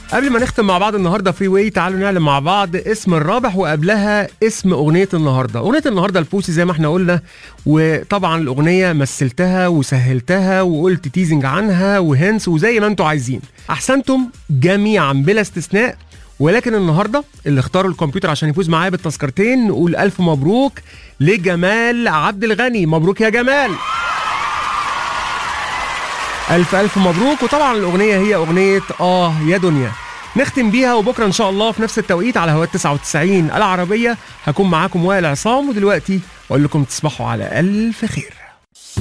قبل ما نختم مع بعض النهارده فري واي تعالوا نعلم مع بعض اسم الرابح وقبلها اسم اغنيه النهارده اغنيه النهارده البوسي زي ما احنا قلنا وطبعا الاغنيه مثلتها وسهلتها وقلت تيزنج عنها وهنس وزي ما انتوا عايزين احسنتم جميعا بلا استثناء ولكن النهارده اللي اختاروا الكمبيوتر عشان يفوز معايا بالتذكرتين نقول الف مبروك لجمال عبد الغني مبروك يا جمال ألف ألف مبروك وطبعا الأغنية هي أغنية آه يا دنيا نختم بيها وبكرة إن شاء الله في نفس التوقيت على هواء 99 العربية هكون معاكم وائل عصام ودلوقتي أقول لكم تصبحوا على ألف خير